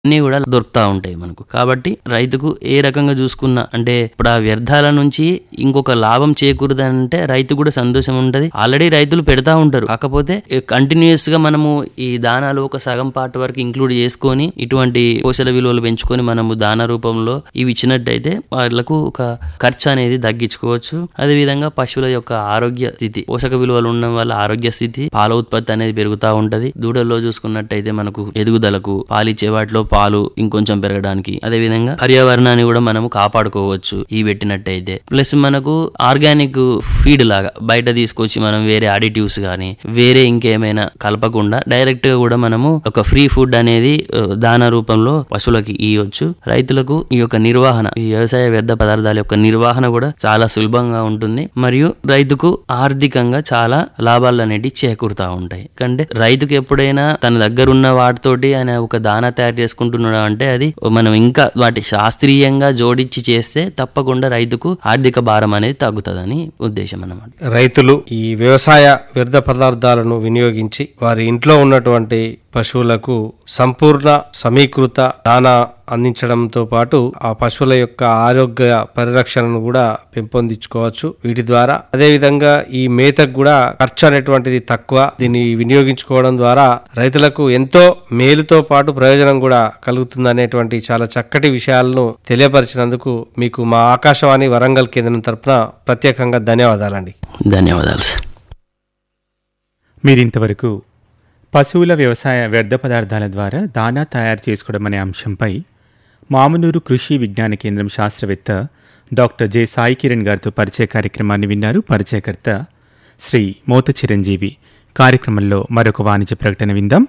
అన్నీ కూడా దొరుకుతూ ఉంటాయి మనకు కాబట్టి రైతుకు ఏ రకంగా చూసుకున్నా అంటే ఇప్పుడు ఆ వ్యర్థాల నుంచి ఇంకొక లాభం చేకూరదంటే రైతు కూడా సంతోషం ఉంటది ఆల్రెడీ రైతులు పెడతా ఉంటారు కాకపోతే కంటిన్యూస్ గా మనము ఈ దానాలు ఒక సగం పార్ట్ వరకు ఇంక్లూడ్ చేసుకొని ఇటువంటి పోషక విలువలు పెంచుకొని మనము దాన రూపంలో ఇవి ఇచ్చినట్టయితే వాళ్ళకు ఒక ఖర్చు అనేది తగ్గించుకోవచ్చు అదే విధంగా పశువుల యొక్క ఆరోగ్య స్థితి పోషక విలువలు ఉండడం వల్ల ఆరోగ్య స్థితి పాల ఉత్పత్తి అనేది పెరుగుతూ ఉంటది దూడల్లో చూసుకున్నట్టయితే మనకు ఎదుగుదలకు పాలిచ్చే వాటిలో పాలు ఇంకొంచెం పెరగడానికి అదే విధంగా పర్యావరణాన్ని కూడా మనము కాపాడుకోవచ్చు ఈ పెట్టినట్టయితే ప్లస్ మనకు ఆర్గానిక్ ఫీడ్ లాగా బయట తీసుకొచ్చి మనం వేరే అడిటివ్స్ కానీ వేరే ఇంకేమైనా కలపకుండా డైరెక్ట్ గా కూడా మనము ఒక ఫ్రీ ఫుడ్ అనేది ఆ, దాన రూపంలో పశువులకి ఇవ్వచ్చు రైతులకు ఈ యొక్క నిర్వహణ ఈ వ్యవసాయ వ్యర్థ పదార్థాల యొక్క నిర్వహణ కూడా చాలా సులభంగా ఉంటుంది మరియు రైతుకు ఆర్థికంగా చాలా లాభాలు అనేటివి చేకూరుతా ఉంటాయి ఎందుకంటే రైతుకు ఎప్పుడైనా తన దగ్గర ఉన్న వాటితోటి ఆయన ఒక దానా తయారు చేసుకుంటున్నాడు అంటే అది మనం ఇంకా వాటి శాస్త్రీయంగా జోడించి చేస్తే తప్పకుండా రైతుకు ఆర్థిక భారం అనేది తగ్గుతుందని ఉద్దేశం అన్నమాట రైతులు ఈ వ్యవసాయ వ్యర్థ పదార్థాలను వినియోగించి వారి ఇంట్లో ఉన్నటువంటి పశువులకు సంపూర్ణ సమీకృత దానా అందించడంతో పాటు ఆ పశువుల యొక్క ఆరోగ్య పరిరక్షణను కూడా పెంపొందించుకోవచ్చు వీటి ద్వారా అదే విధంగా ఈ మేతకు కూడా ఖర్చు అనేటువంటిది తక్కువ దీన్ని వినియోగించుకోవడం ద్వారా రైతులకు ఎంతో మేలుతో పాటు ప్రయోజనం కూడా కలుగుతుంది అనేటువంటి చాలా చక్కటి విషయాలను తెలియపరిచినందుకు మీకు మా ఆకాశవాణి వరంగల్ కేంద్రం తరపున ప్రత్యేకంగా ధన్యవాదాలండి ధన్యవాదాలు సార్ మీరింతవరకు పశువుల వ్యవసాయ వ్యర్థ పదార్థాల ద్వారా దానా తయారు చేసుకోవడం అనే అంశంపై మామునూరు కృషి విజ్ఞాన కేంద్రం శాస్త్రవేత్త డాక్టర్ జె సాయి కిరణ్ గారితో పరిచయ కార్యక్రమాన్ని విన్నారు పరిచయకర్త శ్రీ మోత చిరంజీవి కార్యక్రమంలో మరొక వాణిజ్య ప్రకటన విందాం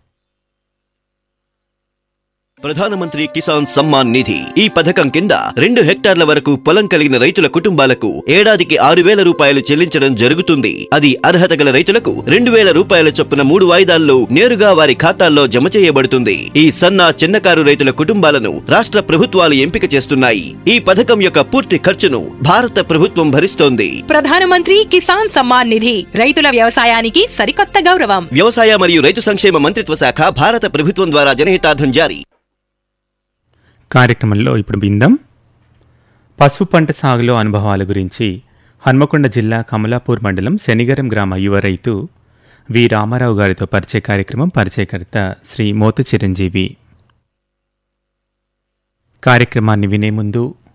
ప్రధానమంత్రి కిసాన్ సమ్మాన్ నిధి ఈ పథకం కింద రెండు హెక్టార్ల వరకు పొలం కలిగిన రైతుల కుటుంబాలకు ఏడాదికి ఆరు వేల రూపాయలు చెల్లించడం జరుగుతుంది అది అర్హత గల రైతులకు రెండు వేల రూపాయల చొప్పున మూడు వాయిదాల్లో నేరుగా వారి ఖాతాల్లో జమ చేయబడుతుంది ఈ సన్న చిన్నకారు రైతుల కుటుంబాలను రాష్ట్ర ప్రభుత్వాలు ఎంపిక చేస్తున్నాయి ఈ పథకం యొక్క పూర్తి ఖర్చును భారత ప్రభుత్వం భరిస్తోంది ప్రధానమంత్రి కిసాన్ సమ్మాన్ నిధి రైతుల వ్యవసాయానికి సరికొత్త గౌరవం వ్యవసాయ మరియు రైతు సంక్షేమ మంత్రిత్వ శాఖ భారత ప్రభుత్వం ద్వారా జనహితార్థం జారీ కార్యక్రమంలో ఇప్పుడు విందాం పసుపు పంట సాగులో అనుభవాల గురించి హన్మకొండ జిల్లా కమలాపూర్ మండలం శనిగరం గ్రామ యువ రైతు వి రామారావు గారితో పరిచయ కార్యక్రమం పరిచయకర్త శ్రీ మోత చిరంజీవి కార్యక్రమాన్ని వినే ముందు